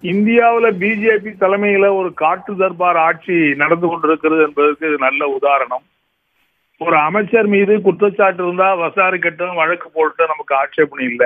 இந்தியாவுல பிஜேபி தலைமையில ஒரு காட்டு தர்பார் ஆட்சி நடந்து கொண்டிருக்கிறது என்பதற்கு இது நல்ல உதாரணம் ஒரு அமைச்சர் மீது குற்றச்சாட்டு இருந்தா விசாரிக்கட்டும் வழக்கு போட்டு நமக்கு ஆட்சேபணம் இல்லை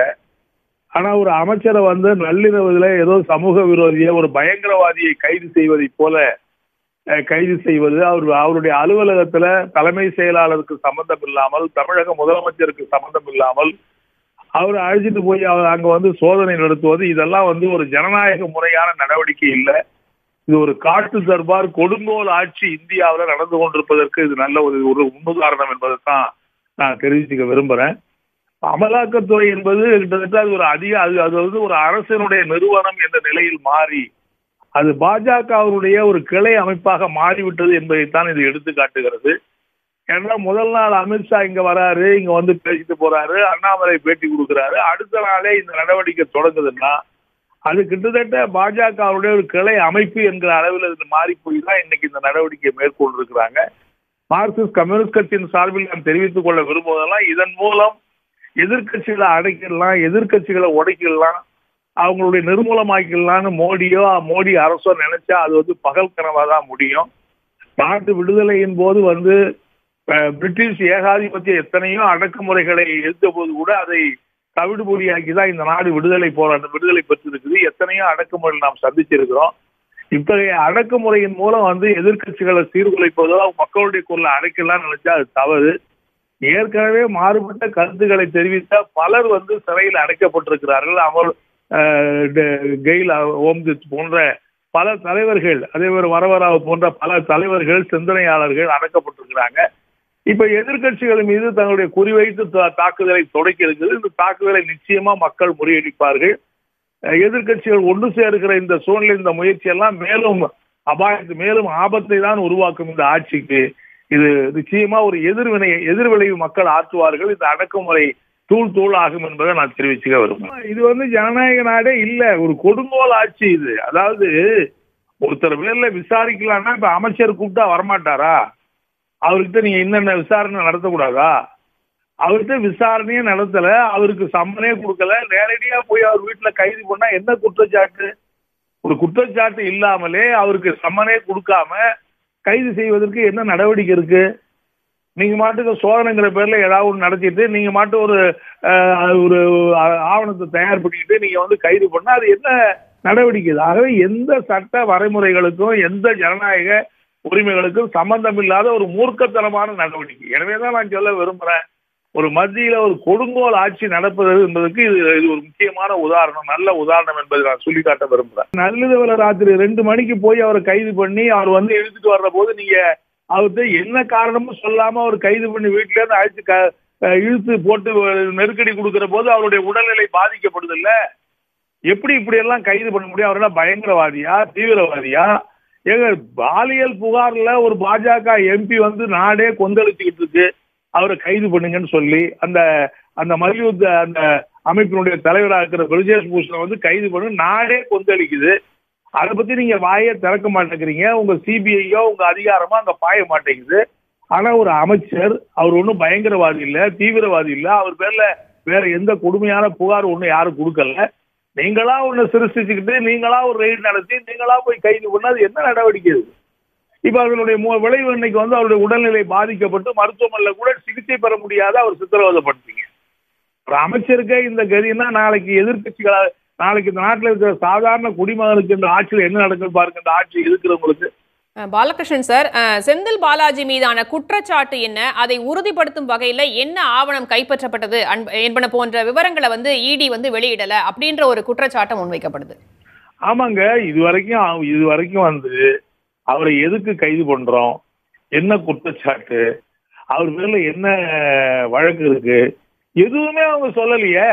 ஆனா ஒரு அமைச்சரை வந்து நள்ளிரவுல ஏதோ சமூக விரோதியை ஒரு பயங்கரவாதியை கைது செய்வதை போல அஹ், கைது செய்வது அவர் அவருடைய அலுவலகத்துல தலைமை செயலாளருக்கு சம்பந்தம் இல்லாமல் தமிழக முதலமைச்சருக்கு சம்பந்தம் இல்லாமல் அவர் அழைச்சிட்டு போய் அவர் அங்க வந்து சோதனை நடத்துவது இதெல்லாம் வந்து ஒரு ஜனநாயக முறையான நடவடிக்கை இல்லை இது ஒரு காட்டு தர்பார் கொடுங்கோல் ஆட்சி இந்தியாவில் நடந்து கொண்டிருப்பதற்கு இது நல்ல ஒரு ஒரு முன்னுதாரணம் என்பதை தான் நான் தெரிவிச்சுக்க விரும்புறேன் அமலாக்கத்துறை என்பது கிட்டத்தட்ட அது ஒரு அதிக அது அது வந்து ஒரு அரசினுடைய நிறுவனம் என்ற நிலையில் மாறி அது பாஜகவினுடைய ஒரு கிளை அமைப்பாக மாறிவிட்டது என்பதைத்தான் இது எடுத்து காட்டுகிறது ஏன்னா முதல் நாள் அமித்ஷா இங்க வராரு இங்க வந்து பேசிட்டு போறாரு அண்ணாமலை பேட்டி கொடுக்கிறாரு அடுத்த நாளே இந்த நடவடிக்கை தொடங்குதுன்னா அது கிட்டத்தட்ட பாஜகவுடைய ஒரு கிளை அமைப்பு என்கிற அளவில் இது மாறி போய் தான் இன்னைக்கு இந்த நடவடிக்கையை மேற்கொண்டிருக்கிறாங்க மார்க்சிஸ்ட் கம்யூனிஸ்ட் கட்சியின் சார்பில் நான் தெரிவித்துக் கொள்ள விரும்புவதெல்லாம் இதன் மூலம் எதிர்க்கட்சிகளை அடைக்கிடலாம் எதிர்க்கட்சிகளை உடைக்கிடலாம் அவங்களுடைய நிர்மூலமாக்கிடலாம்னு மோடியோ மோடி அரசோ நினைச்சா அது வந்து பகல் கனவா தான் முடியும் நாட்டு விடுதலையின் போது வந்து அஹ், பிரிட்டிஷ் ஏகாதிபத்திய எத்தனையோ அடக்குமுறைகளை எதிர்த்த போது கூட அதை தவிடுபொடியாக்கி தான் இந்த நாடு விடுதலை போராட்டம் விடுதலை பெற்றிருக்குது எத்தனையோ அடக்குமுறை நாம் சந்திச்சிருக்கிறோம் இத்தகைய அடக்குமுறையின் மூலம் வந்து எதிர்க்கட்சிகளை சீர்குலைப்பதோ மக்களுடைய குரலை அடைக்கலாம் நினைச்சா அது தவறு ஏற்கனவே மாறுபட்ட கருத்துக்களை தெரிவித்த பலர் வந்து சிறையில் அடைக்கப்பட்டிருக்கிறார்கள் அவர் அஹ், ட- கெயில் ஓம்ஜித் போன்ற பல தலைவர்கள் அதே மாதிரி வரவராவ் போன்ற பல தலைவர்கள் சிந்தனையாளர்கள் அடக்கப்பட்டிருக்கிறாங்க இப்ப எதிர்க்கட்சிகள் மீது தங்களுடைய குறிவைத்து தா- தாக்குதலை தொடக்கி இருக்குது இந்த தாக்குதலை நிச்சயமா மக்கள் முறியடிப்பார்கள் அஹ், எதிர்க்கட்சிகள் ஒன்று சேர்க்கிற இந்த சூழ்நிலை இந்த முயற்சி எல்லாம் மேலும் அபாயத்து மேலும் ஆபத்தை தான் உருவாக்கும் இந்த ஆட்சிக்கு இது நிச்சயமா ஒரு எதிர்வினை எதிர்விளைவு மக்கள் ஆற்றுவார்கள் இந்த அடக்குமுறை தூள் தூள் ஆகும் என்பதை நான் தெரிவிச்சுக்க விரும்புகிறேன் இது வந்து ஜனநாயக நாடே இல்ல ஒரு கொடுங்கோல் ஆட்சி இது அதாவது ஒருத்தர் பேர்ல விசாரிக்கலாம்னா இப்ப அமைச்சர் கூப்பிட்டா வரமாட்டாரா அவர்கிட்ட நீங்க என்னென்ன விசாரணை நடத்தக்கூடாதா அவர்கிட்ட விசாரணையே நடத்தல அவருக்கு சம்மனே கொடுக்கல நேரடியா போய் அவர் வீட்டுல கைது பண்ணா என்ன குற்றச்சாட்டு ஒரு குற்றச்சாட்டு இல்லாமலே அவருக்கு சம்மனே கொடுக்காம கைது செய்வதற்கு என்ன நடவடிக்கை இருக்கு நீங்க மாட்டுக்கு சோதனைங்கிற பேர்ல ஏதாவது ஒன்று நடத்திட்டு நீங்க மாட்டு ஒரு அஹ், ஒரு ஆ- ஆவணத்தை தயார் பண்ணிட்டு நீங்க வந்து கைது பண்ணா அது என்ன நடவடிக்கை இது? ஆகவே எந்த சட்ட வரைமுறைகளுக்கும் எந்த ஜனநாயக உரிமைகளுக்கும் சம்பந்தம் இல்லாத ஒரு மூர்க்கத்தனமான நடவடிக்கை எனவேதான் நான் சொல்ல விரும்புறேன் ஒரு மத்தியில ஒரு கொடுங்கோல் ஆட்சி நடப்பது என்பதற்கு இது இது ஒரு முக்கியமான உதாரணம் நல்ல உதாரணம் என்பதை நான் சொல்லி காட்ட விரும்புறேன் நல்லதுவல ராத்திரி ரெண்டு மணிக்கு போய் அவரை கைது பண்ணி அவர் வந்து இழுத்துட்டு வர்ற போது நீங்க அவர்கிட்ட என்ன காரணமும் சொல்லாம அவர் கைது பண்ணி வீட்டுல இருந்து அழைச்சு க- அஹ் இழுத்து போட்டு நெருக்கடி கொடுக்கிற போது அவருடைய உடல்நிலை பாதிக்கப்படுது இல்ல எப்படி இப்படி எல்லாம் கைது பண்ண முடியும் அவர் என்ன பயங்கரவாதியா தீவிரவாதியா ஏங்க பாலியல் புகார்ல ஒரு பாஜக எம்பி வந்து நாடே கொந்தளிச்சுக்கிட்டு இருக்கு அவரை கைது பண்ணுங்கன்னு சொல்லி அந்த அந்த மல்யுத்த அந்த அமைப்பினுடைய தலைவராக இருக்கிற பிரஜேஷ் பூஷனை வந்து கைது பண்ணி நாடே கொந்தளிக்குது அதை பத்தி நீங்க வாயே திறக்க மாட்டேங்கிறீங்க உங்க சிபிஐயோ உங்க அதிகாரமோ அங்க பாய மாட்டேங்குது ஆனா ஒரு அமைச்சர் அவர் ஒன்றும் பயங்கரவாதி இல்ல தீவிரவாதி இல்ல அவர் பேர்ல வேற எந்த கொடுமையான புகார் ஒன்றும் யாரும் கொடுக்கல நீங்களா ஒண்ணு சிருஷ்டிச்சுக்கிட்டு நீங்களா ஒரு ரெய்டு நடத்தி நீங்களா போய் கைது பண்ணா அது என்ன நடவடிக்கை இது இப்ப அதனுடைய மு- விளைவு இன்னைக்கு வந்து அவருடைய உடல்நிலை பாதிக்கப்பட்டு மருத்துவமனையில கூட சிகிச்சை பெற முடியாத அவர் சித்திரவதைப்படுத்தீங்க ஒரு அமைச்சருக்கே இந்த கதின்னா நாளைக்கு எதிர்க்கட்சிகளா நாளைக்கு இந்த நாட்டில் இருக்கிற சாதாரண குடிமகனுக்கு இந்த ஆட்சியில் என்ன நடக்குது பாருங்க இந்த ஆட்சி இருக்கிறவங்களுக்கு அஹ், பாலகிருஷ்ணன் சார் அஹ், செந்தில் பாலாஜி மீதான குற்றச்சாட்டு என்ன அதை உறுதிப்படுத்தும் வகையில என்ன ஆவணம் கைப்பற்றப்பட்டது அன்ப- என்பன போன்ற விவரங்களை வந்து இடி வந்து வெளியிடல அப்படின்ற ஒரு குற்றச்சாட்டு முன்வைக்கப்படுது ஆமாங்க இது வரைக்கும் இது வரைக்கும் வந்து அவரை எதுக்கு கைது பண்றோம் என்ன குற்றச்சாட்டு அவர் பேர்ல என்ன வழக்கு இருக்கு எதுவுமே அவங்க சொல்லலையே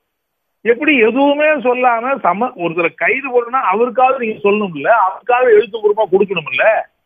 எப்படி எதுவுமே சொல்லாம சம ஒருத்தரை கைது பண்ணா அவருக்காவது நீங்க சொல்லணும்ல அவருக்காவது எழுத்துப்பூர்வமா கொடுக்கணும்ல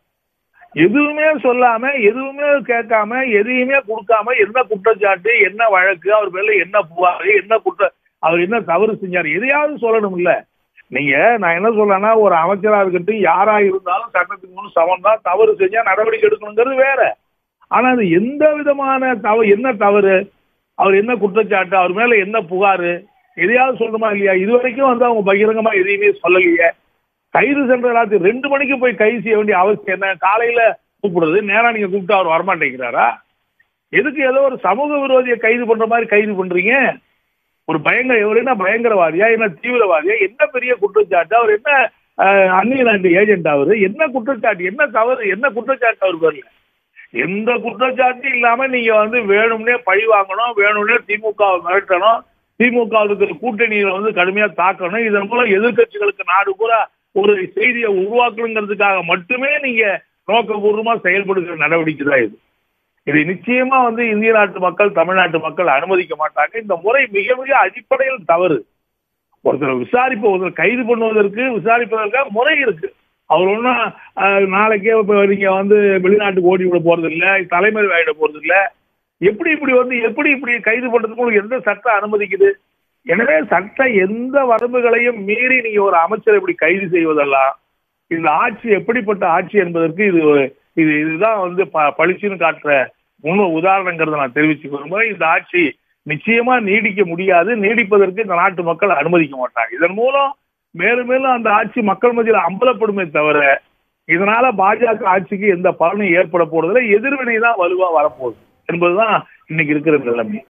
எதுவுமே சொல்லாம எதுவுமே கேட்காம எதையுமே கொடுக்காம என்ன குற்றச்சாட்டு என்ன வழக்கு அவர் பேர்ல என்ன புகார் என்ன குற்ற அவர் என்ன தவறு செஞ்சார் எதையாவது சொல்லணும்ல நீங்க நான் என்ன சொல்றேன்னா ஒரு அமைச்சரா இருக்கட்டும் யாரா இருந்தாலும் சட்டத்துக்கு முன் சமம் தான் தவறு செஞ்சா நடவடிக்கை எடுக்கணுங்கிறது வேற ஆனா அது எந்த விதமான தவறு என்ன தவறு அவர் என்ன குற்றச்சாட்டு அவர் மேல என்ன புகாரு எதையாவது சொல்லணுமா இல்லையா இது வரைக்கும் வந்து அவங்க பகிரங்கமா எதையுமே சொல்லலையே கைது சென்ற எல்லாத்தையும் ரெண்டு மணிக்கு போய் கைது செய்ய வேண்டிய அவசியம் என்ன காலையில கூப்பிடுறது நேரா நீங்க கூப்பிட்டு அவர் வரமாட்டேங்கிறாரா எதுக்கு ஏதோ ஒரு சமூக விரோதியை கைது பண்ற மாதிரி கைது பண்றீங்க ஒரு பயங்கர இவர் என்ன பயங்கரவாதியா என்ன தீவிரவாதியா என்ன பெரிய குற்றச்சாட்டு அவர் என்ன அஹ், அந்நிய நாட்டு ஏஜென்ட் அவரு என்ன குற்றச்சாட்டு என்ன தவறு என்ன குற்றச்சாட்டு அவர் பேர்ல எந்த குற்றச்சாட்டும் இல்லாம நீங்க வந்து வேணும்னே பழி வாங்கணும் வேணும்னே திமுக வை மிரட்டணும் திமுக இருக்கிற கூட்டணியில வந்து கடுமையா தாக்கணும் இதன் மூலம் எதிர்க்கட்சிகளுக்கு நாடு பூரா ஒரு செய்தியை உருவாக்கணுங்கிறதுக்காக மட்டுமே நீங்க நோக்கபூர்வமா செயல்படுகிற நடவடிக்கை தான் இது இது நிச்சயமா வந்து இந்திய நாட்டு மக்கள் தமிழ்நாட்டு மக்கள் அனுமதிக்க மாட்டாங்க இந்த முறை மிக மிக அடிப்படையில் தவறு ஒருத்தர் விசாரிப்பு ஒருத்தர் கைது பண்ணுவதற்கு விசாரிப்பதற்காக முறை இருக்கு அவர் ஒன்றும் நாளைக்கே இப்போ நீங்க வந்து வெளிநாட்டுக்கு ஓடி விட போறது இல்ல தலைமறை ஆயிட போறது இல்ல எப்படி இப்படி வந்து எப்படி இப்படி கைது பண்றதுக்கு உங்களுக்கு எந்த சட்டம் அனுமதிக்குது எனவே சட்டம் எந்த வரம்புகளையும் மீறி நீங்க ஒரு அமைச்சரை இப்படி கைது செய்வதெல்லாம் இந்த ஆட்சி எப்படிப்பட்ட ஆட்சி என்பதற்கு இது ஒரு- இது இதுதான் வந்து ப- பளிச்சுன்னு காட்டுற முழு உதாரணங்கிறத நான் தெரிவிச்சுக்க விரும்புறேன் இந்த ஆட்சி நிச்சயமா நீடிக்க முடியாது நீடிப்பதற்கு இந்த நாட்டு மக்கள் அனுமதிக்க மாட்டாங்க இதன் மூலம் மேலும் மேலும் அந்த ஆட்சி மக்கள் மத்தியில் அம்பலப்படுமே தவிர இதனால பாஜக ஆட்சிக்கு எந்த பலனும் ஏற்பட போறதில்லை எதிர்வினை தான் வலுவா வரப்போகுது என்பதுதான் இன்னைக்கு இருக்கிற நிலைமை